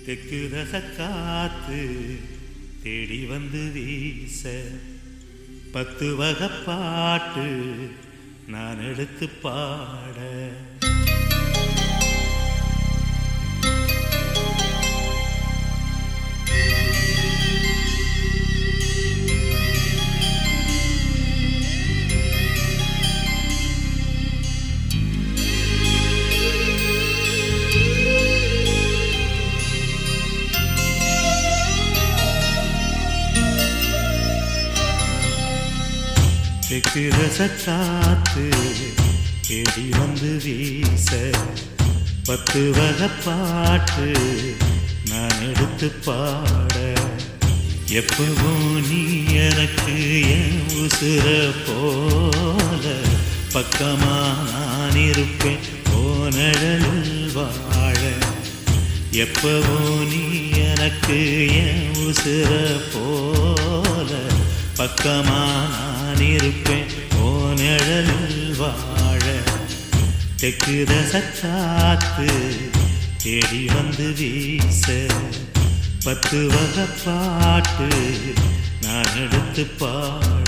தெற்கு ரக காத்து தேடி வந்து வீச பத்து வகை பாட்டு நான் எடுத்து பாட தெற்கு ரச காத்து தேடி வந்து வீச பத்து வகை பாட்டு நான் எடுத்து பாட எப்பவும் நீ எனக்கு என் உசுர போல பக்கமா நான் இருப்பேன் போனடலில் வாழ எப்பவோ நீ எனக்கு என் உசுர போல பக்கமா நான் இருப்பேன் ஓ நிழலில் வாழ தெற்கு ரசக்காத்து தேடி வந்து வீச பத்து வகை பாட்டு நான் எடுத்து பாட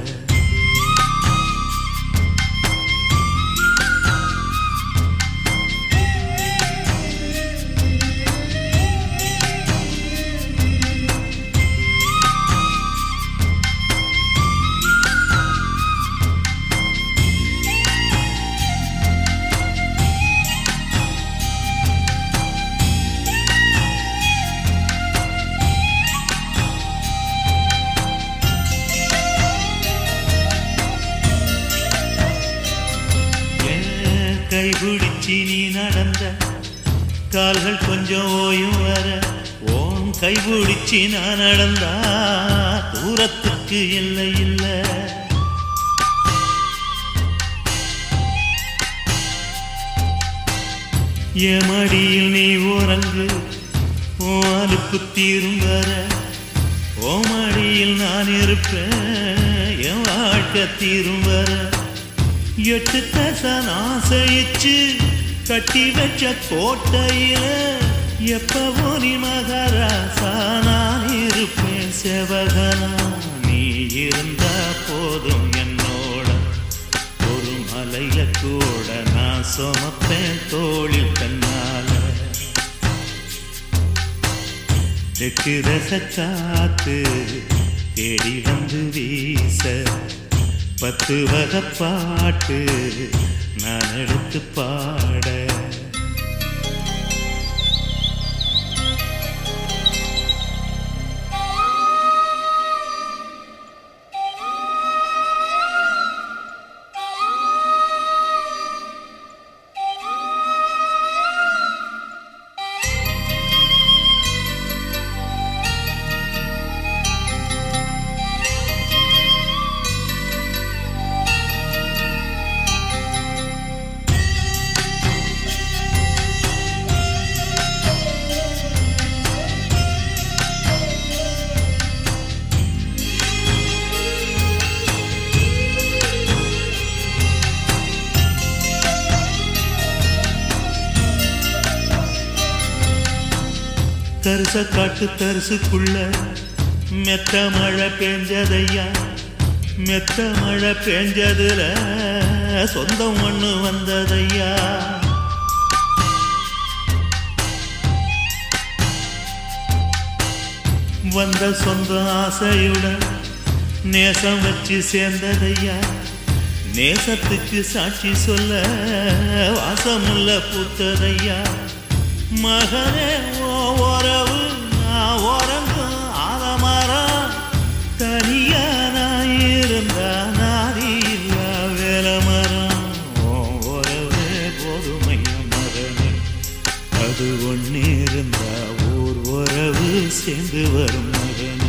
ஏன் கைபிடிச்சி நீ நடந்த கால்கள் கொஞ்சம் ஓயும் வர ஓன் கைபிடிச்சி நான் நடந்தா தூரத்துக்கு இல்லை இல்லை என் மடியில் நீ உறங்கு ஓ அலுப்பு தீரும் வர ஓ மடியில் நான் இருப்பேன் என் வாழ்க்கை தீரும் வர எட்டு தசன் ஆசைச்சு கட்டி வச்ச கோட்டையில எப்பவோ நீ மகராசா நான் இருப்பேன் செவகனா நீ இருந்தா போதும் என்னோட ஒரு மலையில கூட நான் சுமப்பேன் தோளில் தன்னால தெற்கு ரச காத்து தேடி வந்து வீச பத்து வகை பாட்டு நான் எடுத்து பாட தரிச காட்டு தரிசுக்குள்ள மெத்த மழை பெஞ்சதையா மெத்த மழை பெஞ்சதுல சொந்தம் ஒண்ணு வந்ததையா வந்த சொந்த ஆசையுடன் நேசம் வச்சு சேர்ந்ததையா நேசத்துக்கு சாட்சி சொல்ல வாசமுள்ள பூத்ததையா மகனே ஓ உறவு நான் உறங்கும் ஆலமரம் தனியா நான் இருந்தா நாதி இல்லா வேலை மரம் ஓ உறவே போதுமைய மகனே அது ஒண்ணு இருந்தா ஊர் உறவு சேர்ந்து வரும் மகனே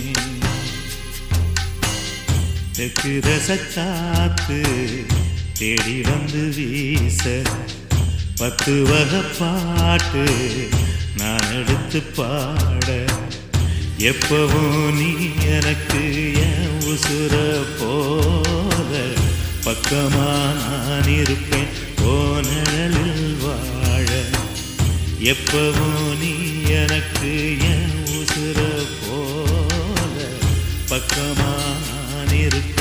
தெற்கு ரசக்காத்து தேடி வந்து வீச பத்து வகை பாட்டு நான் எடுத்து பாட எப்பவும் நீ எனக்கு என் உசுர போல பக்கமா நான் இருப்பேன் ஓ நிழலில் வாழ எப்பவும் நீ எனக்கு என் உசுர போல பக்கமா நான் இருக்க